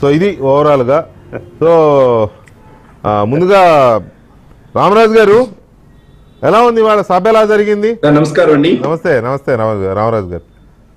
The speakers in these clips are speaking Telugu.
సో ఇది ఓవరాల్గా సో ఆ, ముందుగా రామరాజు గారు ఎలా ఉంది వాళ్ళ సభ ఎలా జరిగింది సార్ నమస్కారం అండి నమస్తే నమస్తే రామ- రామరాజు గారు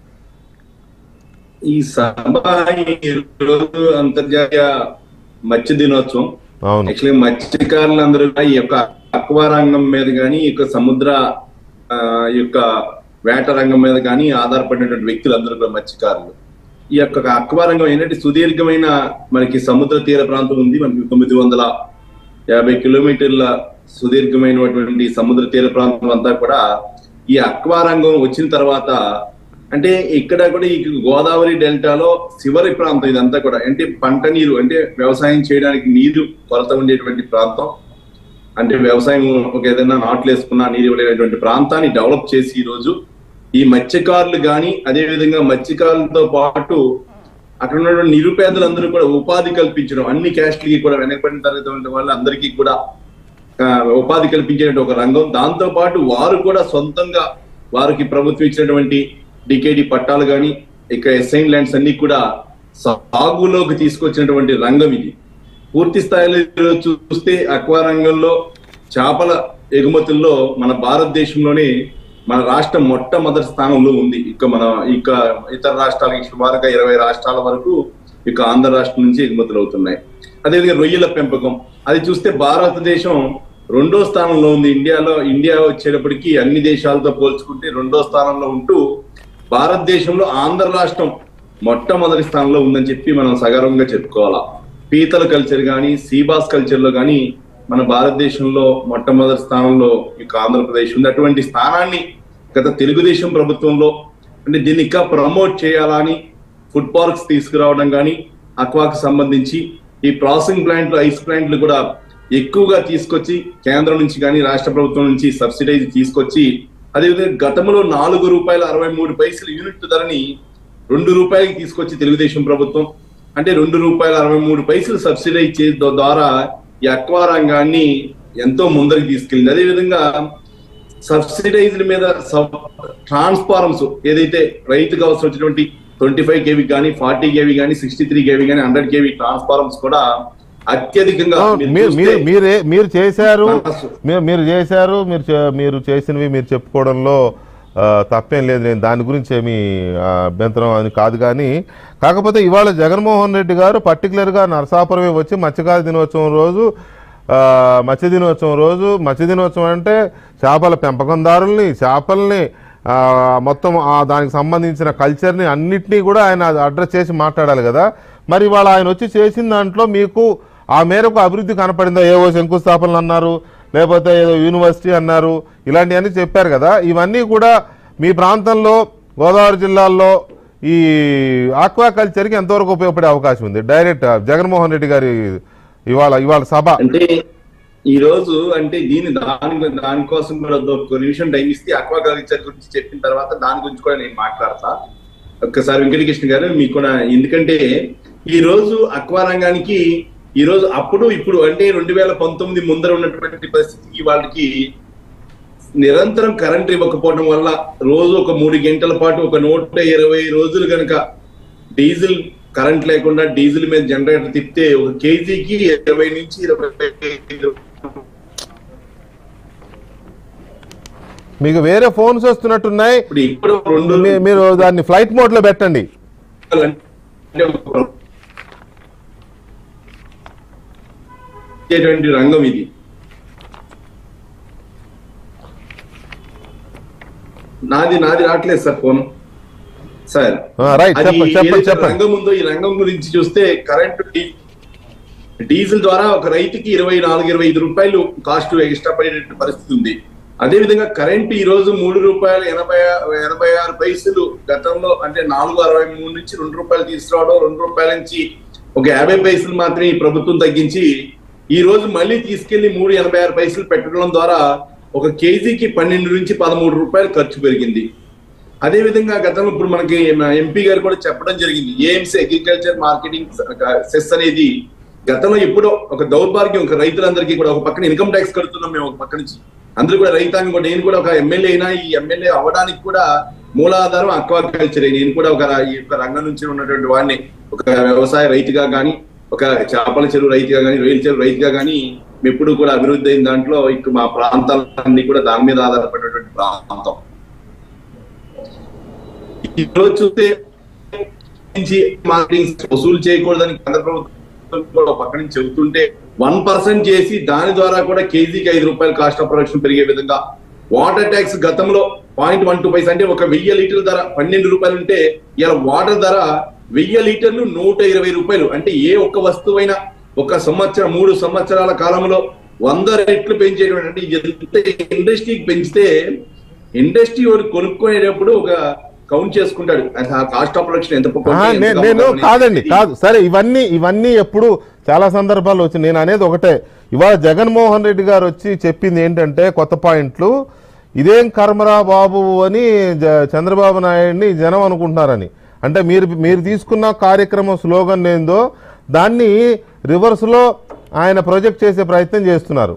ఈ సభ ఈ రోజు అంతర్జాతీయ మత్స్య దినోత్సవం అవును యాక్చువల్లీ మత్స్యకారులందరూ కూడా ఈ యొక్క అక్వా రంగం మీద కానీ ఈ యొక్క సముద్ర ఆ, ఈ యొక్క వేట రంగం మీద కానీ ఆధారపడినటువంటి వ్యక్తులు అందరూ కూడా మత్స్యకారులు ఈ యొక్క అక్వా రంగం ఏంటంటే సుదీర్ఘమైన మనకి సముద్ర తీర ప్రాంతం ఉంది మనకి తొమ్మిది వందల యాభై కిలోమీటర్ల సుదీర్ఘమైనటువంటి సముద్ర తీర ప్రాంతం అంతా కూడా ఈ అక్వా రంగం వచ్చిన తర్వాత అంటే ఇక్కడ కూడా ఈ గోదావరి డెల్టాలో చివరి ప్రాంతం ఇదంతా కూడా అంటే పంట నీరు అంటే వ్యవసాయం చేయడానికి నీరు కొరత ఉండేటువంటి ప్రాంతం అంటే వ్యవసాయం ఒక ఏదైనా నాట్లు వేసుకున్నా నీరు ఇవ్వలేనటువంటి ప్రాంతాన్ని డెవలప్ చేసి ఈ రోజు ఈ మత్స్యకారులు కానీ అదే విధంగా మత్స్యకారులతో పాటు అక్కడ ఉన్నటువంటి నిరుపేదలందరూ కూడా ఉపాధి కల్పించడం అన్ని క్యాస్ట్లకి కూడా వెనకబడిన తరగతి వాళ్ళందరికీ కూడా ఆ, ఉపాధి కల్పించే ఒక రంగం దాంతో పాటు వారు కూడా సొంతంగా వారికి ప్రభుత్వం ఇచ్చినటువంటి డికేడి పట్టాలు కానీ ఇక ఎస్ఐన్ ల్యాండ్స్ అన్ని కూడా సాగులోకి తీసుకొచ్చినటువంటి రంగం ఇది పూర్తి స్థాయిలో ఈరోజు చూస్తే అక్వా రంగంలో చేపల ఎగుమతుల్లో మన భారతదేశంలోనే మన రాష్ట్రం మొట్టమొదటి స్థానంలో ఉంది ఇక మన ఇక ఇతర రాష్ట్రాలకి సుమారుగా ఇరవై రాష్ట్రాల వరకు ఇక ఆంధ్ర రాష్ట్రం నుంచి ఎగుమతులు అవుతున్నాయి అదేవిధంగా రొయ్యల పెంపకం అది చూస్తే భారతదేశం రెండో స్థానంలో ఉంది ఇండియాలో ఇండియా వచ్చేటప్పటికి అన్ని దేశాలతో పోల్చుకుంటే రెండో స్థానంలో ఉంటూ భారతదేశంలో ఆంధ్ర రాష్ట్రం మొట్టమొదటి స్థానంలో ఉందని చెప్పి మనం సగర్వంగా చెప్పుకోవాలా పీతల కల్చర్ కానీ సీబాస్ కల్చర్ లో కానీ మన భారతదేశంలో మొట్టమొదటి స్థానంలో ఇక ఆంధ్రప్రదేశ్ ఉంది అటువంటి స్థానాన్ని గత తెలుగుదేశం ప్రభుత్వంలో అంటే దీన్ని ఇంకా ప్రమోట్ చేయాలని ఫుడ్ పార్క్స్ తీసుకురావడం కానీ అక్వాకు సంబంధించి ఈ ప్రాసెసింగ్ ప్లాంట్లు ఐస్ ప్లాంట్లు కూడా ఎక్కువగా తీసుకొచ్చి కేంద్రం నుంచి కానీ రాష్ట్ర ప్రభుత్వం నుంచి సబ్సిడైజ్ తీసుకొచ్చి అదేవిధంగా గతంలో నాలుగు రూపాయల అరవై మూడు పైసలు యూనిట్ ధరని రెండు రూపాయలకి తీసుకొచ్చి తెలుగుదేశం ప్రభుత్వం అంటే రెండు రూపాయల అరవై మూడు పైసలు సబ్సిడైజ్ చే ద్వారా ఈ అక్వా రంగాన్ని ఎంతో ముందరికి తీసుకెళ్ళింది అదేవిధంగా సబ్సిడైజ్డ్ మీద ట్రాన్స్ఫార్మర్స్ ఏదైతే రైతుకు అవసరం వచ్చినటువంటి ట్వంటీ ఫైవ్ కేవీ కానీ ఫార్టీ కేవీ కానీ సిక్స్టీ త్రీ కేవీ కానీ హండ్రెడ్ కేవీ ట్రాన్స్ఫార్మర్స్ కూడా అత్యధికంగా అవును, మీరు మీరు మీరు చూస్తే మీరే మీరు చేశారు మనసు- మీరు మీరు చేశారు మీరు చే- మీరు చేసినవి మీరు చెప్పుకోవడంలో ఆ, తప్పేం లేదు నేను దాని గురించి ఏమి ఆ, అభ్యంతరం అని కాదు కానీ కాకపోతే ఇవాళ జగన్మోహన్ రెడ్డి గారు పర్టికులర్గా నరసాపురమే వచ్చి మత్స్యకార దినోత్సవం రోజు ఆ, మత్స్య దినోత్సవం రోజు మత్స్య దినోత్సవం అంటే చేపల పెంపకందారుల్ని చేపల్ని ఆ, మొత్తం ఆ దానికి సంబంధించిన కల్చర్ని అన్నిటినీ కూడా ఆయన అడ్రస్ చేసి మాట్లాడాలి కదా మరి ఇవాళ ఆయన వచ్చి చేసిన దాంట్లో మీకు ఆ మేరకు అభివృద్ధి కనపడిందా ఏవో శంకుస్థాపనలు అన్నారు లేకపోతే ఏదో యూనివర్సిటీ అన్నారు ఇలాంటివన్నీ చెప్పారు కదా ఇవన్నీ కూడా మీ ప్రాంతంలో గోదావరి జిల్లాల్లో ఈ ఆక్వా కల్చర్కి ఎంతవరకు ఉపయోగపడే అవకాశం ఉంది డైరెక్ట్ జగన్మోహన్ రెడ్డి గారి ఇవాళ ఇవాళ సభ అంటే ఈ రోజు అంటే దీని దాని దానికోసం కూడా ఒక నిమిషం టైం ఇస్తే అక్వా కల్చర్ గురించి చెప్పిన తర్వాత దాని గురించి కూడా నేను మాట్లాడతా ఒక్కసారి వెంకటకృష్ణ గారు మీకు కూడా ఎందుకంటే ఈ రోజు అక్వా రంగానికి ఈ రోజు అప్పుడు ఇప్పుడు అంటే రెండు వేల పంతొమ్మిది ముందర ఉన్నటువంటి పరిస్థితికి వాళ్ళకి నిరంతరం కరెంట్ ఇవ్వకపోవడం వల్ల రోజు ఒక మూడు గంటల పాటు ఒక నూట ఇరవై రోజులు కనుక డీజిల్ కరెంట్ లేకుండా డీజిల్ మీద జనరేటర్ తిప్పితే ఒక కేజీకి ఇరవై నుంచి ఇరవై ఐదు మీకు వేరే ఫోన్స్ వస్తున్నట్టున్నాయి ఇప్పుడు ఇప్పుడు రెండు మీ- మీరు దాన్ని ఫ్లైట్ మోడ్లో పెట్టండి అంటే ఒక ఇచ్చేటువంటి రంగం ఇది నాది నాది రావట్లేదు సార్ ఫోన్ సార్ ఆ, రైట్ అది చెప్పండి చెప్పండి ఏదైతే చెప్పండి రంగం ఉందో ఈ రంగం గురించి చూస్తే కరెంట్ డీజిల్ ద్వారా ఒక రైతుకి ఇరవై నాలుగు ఇరవై ఐదు రూపాయలు కాస్ట్ ఎక్స్ట్రా పడేట పరిస్థితి ఉంది అదే విధంగా కరెంట్ ఈ రోజు మూడు రూపాయలు ఎనభై ఎనభై ఆరు పైసలు గతంలో అంటే నాలుగు అరవై మూడు నుంచి రెండు రూపాయలు తీసుకురావడం రెండు రూపాయల నుంచి ఒక యాభై పైసలు మాత్రమే ఈ ప్రభుత్వం తగ్గించి ఈ రోజు మళ్ళీ తీసుకెళ్లి మూడు ఎనభై ఆరు పైసలు పెట్టడం ద్వారా ఒక కేజీకి పన్నెండు నుంచి పదమూడు రూపాయలు ఖర్చు పెరిగింది అదే విధంగా గతంలో ఇప్పుడు మనకి ఎంపీ గారు కూడా చెప్పడం జరిగింది ఏఎంసీ అగ్రికల్చర్ మార్కెటింగ్ సెస్ అనేది గతంలో ఎప్పుడో ఒక దౌర్భాగ్యం ఒక రైతులందరికీ కూడా ఒక పక్కన ఇన్కమ్ ట్యాక్స్ కడుతున్నాం మేము ఒక పక్క నుంచి అందరూ కూడా రైతాంగం కూడా నేను కూడా ఒక ఎమ్మెల్యే అయినా ఈ ఎమ్మెల్యే అవ్వడానికి కూడా మూలాధారం అక్వాకల్చరే నేను కూడా ఒక రా- ఈ యొక్క రంగం నుంచి ఉన్నటువంటి వాడిని ఒక వ్యవసాయ రైతుగా కానీ ఒక చేపల చెరువు రైతుగా కానీ రొయ్యల చెరువు రైతుగా కానీ ఎప్పుడు కూడా అభివృద్ధి అయిన దాంట్లో ఇక మా ప్రాంతాలన్నీ కూడా దాని మీద ఆధారపడినటువంటి ప్రాంతం ఈరోజు చూస్తే నుంచి మార్కెటింగ్ వసూలు చేయకూడదని కేంద్ర ప్రభుత్వం కూడా పక్క నుంచి చెబుతుంటే వన్ పర్సెంట్ చేసి దాని ద్వారా కూడా కేజీకి ఐదు రూపాయలు కాస్ట్ ఆఫ్ ప్రొడక్షన్ పెరిగే విధంగా వాటర్ ట్యాక్స్ గతంలో పాయింట్ వన్ టూ పైస్ అంటే ఒక వెయ్యి లీటర్ల ధర పన్నెండు రూపాయలు ఉంటే ఇలా వాటర్ ధర వెయ్యి లీటర్లు నూట ఇరవై రూపాయలు అంటే ఏ ఒక్క వస్తువైనా ఒక సంవత్సరం మూడు సంవత్సరాల కాలంలో వంద రెట్లు పెంచేటువంటి అంటే ఎంత ఇండస్ట్రీకి పెంచితే ఇండస్ట్రీ వాడు కొనుక్కునేటప్పుడు ఒక కౌంట్ చేసుకుంటాడు అది ఆ కాస్ట్ ఆఫ్ ప్రొడక్షన్ ఎంత ఆ, కొంటే ఎంత నే- నేను అమ్ముతామని. కాదండి కాదు సరే ఇవన్నీ ఇవన్నీ ఎప్పుడు చాలా సందర్భాల్లో వచ్చి నేను అనేది ఒకటే ఇవాళ జగన్మోహన్ రెడ్డి గారు వచ్చి చెప్పింది ఏంటంటే కొత్త పాయింట్లు ఇదేం కర్మరా బాబు అని జ- చంద్రబాబు నాయుడిని జనం అనుకుంటున్నారని అంటే మీరు మీరు తీసుకున్న కార్యక్రమం స్లోగన్ ఏందో దాన్ని రివర్స్లో ఆయన ప్రొజెక్ట్ చేసే ప్రయత్నం చేస్తున్నారు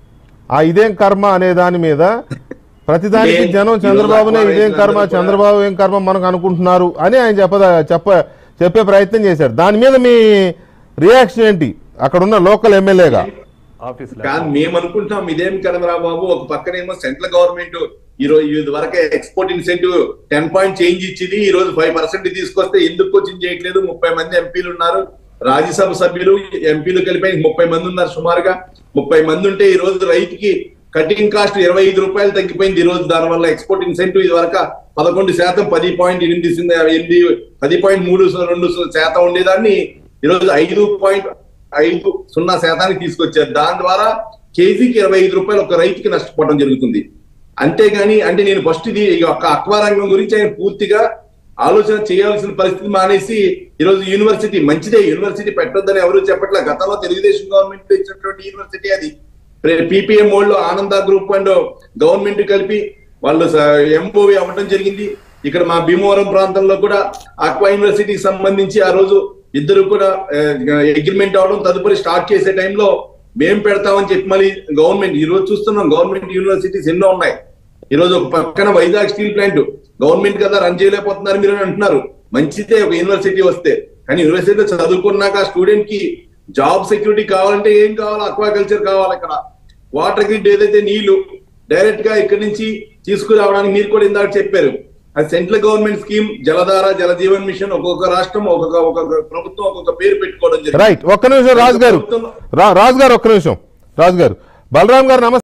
ఆ ఇదేం కర్మ అనే దాని మీద ప్రతిదానికి ఇదే- జనం ఈరోజు చంద్రబాబునే అక్వా ఇదేం కర్మ రైతులందరూ కూడా- చంద్రబాబు ఏం కర్మ మనకు అనుకుంటున్నారు అని ఆయన చెప్ప చెప్ప చెప్పే ప్రయత్నం చేశారు దాని మీద మీ రియాక్షన్ ఏంటి అక్కడ ఉన్న లోకల్ ఎమ్మెల్యేగా ఆఫీస్ కాదు మేము అనుకుంటాం ఇదేం కదరా బాబు ఒక పక్కనేమో సెంట్రల్ గవర్నమెంట్ ఈ రోజు ఇది వరకే export incentive ten point change ఇచ్చింది ఈ రోజు ఫైవ్ పర్సెంట్ తీసుకొస్తే ఎందుకు కోచింగ్ చేయట్లేదు ముప్పై మంది ఎంపీలు ఉన్నారు రాజ్యసభ సభ్యులు ఎంపీలు కలిపి ముప్పై మంది ఉన్నారు సుమారుగా ముప్పై మంది ఉంటే ఈ రోజు రైతుకి కటింగ్ కాస్ట్ ఇరవై ఐదు రూపాయలు తగ్గిపోయింది ఈ రోజు దానివల్ల ఎక్స్పోర్ట్ ఇన్సెంటివ్ ఇది వరకు పదకొండు శాతం పది పాయింట్ ఎనిమిది ఎనిమిది పది పాయింట్ మూడు రెండు శాతం ఉండేదాన్ని ఈ రోజు ఐదు పాయింట్ ఐదు సున్నా శాతానికి తీసుకొచ్చారు దాని ద్వారా కేజీకి ఇరవై ఐదు రూపాయలు ఒక రైతుకి నష్టపోవడం జరుగుతుంది అంతేగాని అంటే నేను ఫస్ట్ ఇది ఈ యొక్క అక్వా రంగం గురించి ఆయన పూర్తిగా ఆలోచన చేయాల్సిన పరిస్థితి మానేసి ఈరోజు యూనివర్సిటీ మంచిదే యూనివర్సిటీ పెట్టొద్దని ఎవరు చెప్పట్లే గతంలో తెలుగుదేశం గవర్నమెంట్ ఇచ్చినటువంటి యూనివర్సిటీ అది పీపీఎం లో ఆనంద గ్రూప్ అండ్ గవర్నమెంట్ కలిపి వాళ్ళు ఎంఓవి అవ్వడం జరిగింది ఇక్కడ మా భీమవరం ప్రాంతంలో కూడా అక్వా యూనివర్సిటీకి సంబంధించి ఆ రోజు ఇద్దరు కూడా అగ్రిమెంట్ అవడం తదుపరి స్టార్ట్ చేసే టైంలో మేం పెడతామని చెప్పి మళ్ళీ గవర్నమెంట్ ఈ రోజు చూస్తున్నాం గవర్నమెంట్ యూనివర్సిటీస్ ఎన్నో ఉన్నాయి ఈ రోజు ఒక పక్కన వైజాగ్ స్టీల్ ప్లాంట్ గవర్నమెంట్ కదా రన్ చేయలేకపోతున్నారు మీరు అని అంటున్నారు మంచిదే ఒక యూనివర్సిటీ వస్తే కానీ యూనివర్సిటీలో చదువుకున్నాక స్టూడెంట్ కి జాబ్ సెక్యూరిటీ కావాలంటే ఏం కావాలి అక్వాకల్చర్ కావాలి ఇక్కడ వాటర్ గ్రిడ్ ఏదైతే నీళ్లు డైరెక్ట్ గా ఇక్కడి నుంచి తీసుకురావడానికి మీరు కూడా ఇందాక చెప్పారు అది central government scheme Jaladhara Jal Jeevan mission ఒక్కొక్క రాష్ట్రం ఒక్కొక్క ఒక్కొక్క ప్రభుత్వం ఒక్కొక్క పేరు పెట్టుకోవడం జరిగింది రైట్ ఒక్క నిమిషం రాజు గారు రా- రాజు గారు ఒక్క నిమిషం రాజు గారు బలరాం గారు నమస్తే